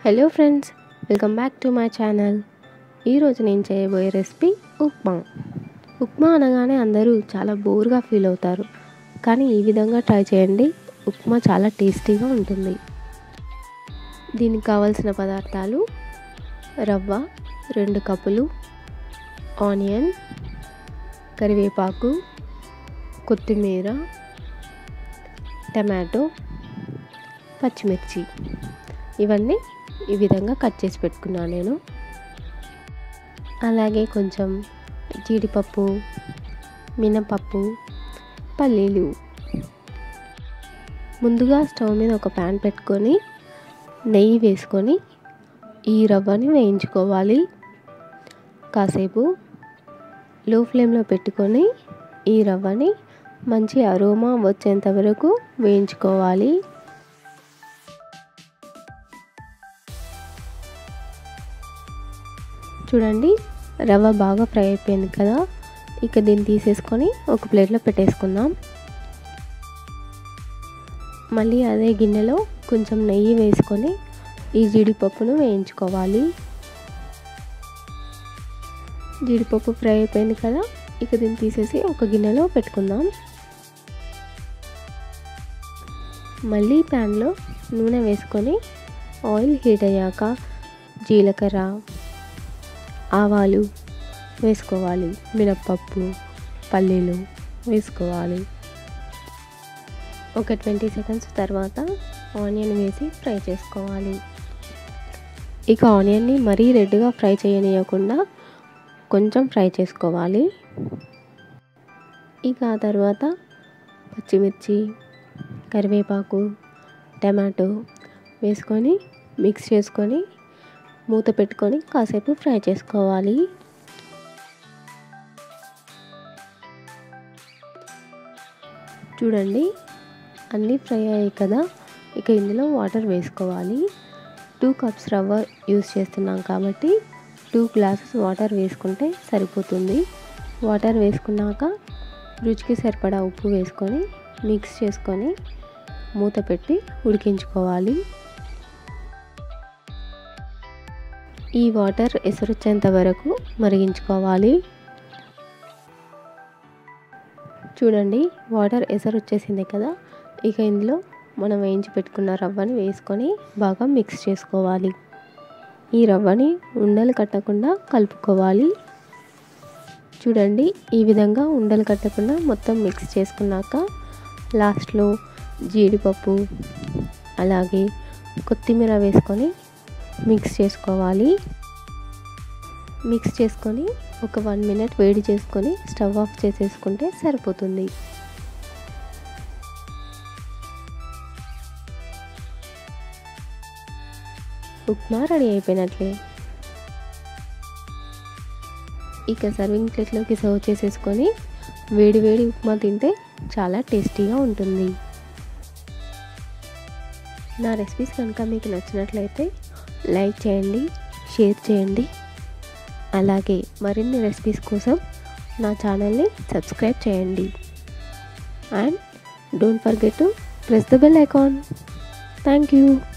hello friends welcome back to my channel ఈరోజు నేను చేయబోయే రెసిపీ ఉప్మా ఉప్మా అనగానే అందరూ చాలా బోర్గా ఫీల్ అవుతారు కానీ ఈ విధంగా ట్రై చేయండి ఉప్మా చాలా టేస్టీగా ఉంటుంది దీనికి కావాల్సిన పదార్థాలు రవ్వ రెండు కప్పులు ఆనియన్ కరివేపాకు కొత్తిమీర టమాటో పచ్చిమిర్చి ఇవన్నీ ఈ విధంగా కట్ చేసి పెట్టుకున్నాను నేను అలాగే కొంచెం జీడిపప్పు మినపప్పు పల్లీలు ముందుగా స్టవ్ మీద ఒక ప్యాన్ పెట్టుకొని నెయ్యి వేసుకొని ఈ రవ్వని వేయించుకోవాలి కాసేపు లో ఫ్లేమ్లో పెట్టుకొని ఈ రవ్వని మంచి అరోమా వచ్చేంత వరకు వేయించుకోవాలి చూడండి రవ్వ బాగా ఫ్రై అయిపోయింది కదా ఇక దీన్ని తీసేసుకొని ఒక ప్లేట్లో పెట్టేసుకుందాం మళ్ళీ అదే గిన్నెలో కొంచెం నెయ్యి వేసుకొని ఈ జీడిపప్పును వేయించుకోవాలి జీడిపప్పు ఫ్రై అయిపోయింది కదా ఇక దీన్ని తీసేసి ఒక గిన్నెలో పెట్టుకుందాం మళ్ళీ ప్యాన్లో నూనె వేసుకొని ఆయిల్ హీట్ అయ్యాక జీలకర్ర ఆవాలు వేసుకోవాలి మినప్పప్పు పల్లీలు వేసుకోవాలి ఒక ట్వంటీ సెకండ్స్ తర్వాత ఆనియన్ వేసి ఫ్రై చేసుకోవాలి ఇక ఆనియన్ని మరీ రెడ్గా ఫ్రై చేయనీయకుండా కొంచెం ఫ్రై చేసుకోవాలి ఇక ఆ తర్వాత పచ్చిమిర్చి కరివేపాకు టమాటో వేసుకొని మిక్స్ చేసుకొని మూత పెట్టుకొని కాసేపు ఫ్రై చేసుకోవాలి చూడండి అన్నీ ఫ్రై అయ్యాయి కదా ఇక ఇందులో వాటర్ వేసుకోవాలి టూ కప్స్ రవ్వ యూస్ చేస్తున్నాం కాబట్టి టూ గ్లాసెస్ వాటర్ వేసుకుంటే సరిపోతుంది వాటర్ వేసుకున్నాక రుచికి సరిపడా ఉప్పు వేసుకొని మిక్స్ చేసుకొని మూత పెట్టి ఉడికించుకోవాలి ఈ వాటర్ ఎసరొచ్చేంత వరకు మరిగించుకోవాలి చూడండి వాటర్ ఎసరు వచ్చేసింది కదా ఇక ఇందులో మనం వేయించి పెట్టుకున్న రవ్వని వేసుకొని బాగా మిక్స్ చేసుకోవాలి ఈ రవ్వని ఉండలు కట్టకుండా కలుపుకోవాలి చూడండి ఈ విధంగా ఉండలు కట్టకుండా మొత్తం మిక్స్ చేసుకున్నాక లాస్ట్లో జీడిపప్పు అలాగే కొత్తిమీర వేసుకొని మిక్స్ చేసుకోవాలి మిక్స్ చేసుకొని ఒక వన్ మినిట్ వేడి చేసుకొని స్టవ్ ఆఫ్ చేసేసుకుంటే సరిపోతుంది ఉప్మా రెడీ అయిపోయినట్లే ఇక సర్వింగ్ ప్లేట్లోకి సర్వ్ చేసేసుకొని వేడి వేడి ఉప్మా తింటే చాలా టేస్టీగా ఉంటుంది నా రెసిపీస్ కనుక మీకు నచ్చినట్లయితే లైక్ చేయండి షేర్ చేయండి అలాగే మరిన్ని రెసిపీస్ కోసం నా ఛానల్ని సబ్స్క్రైబ్ చేయండి and don't forget to press the bell icon thank you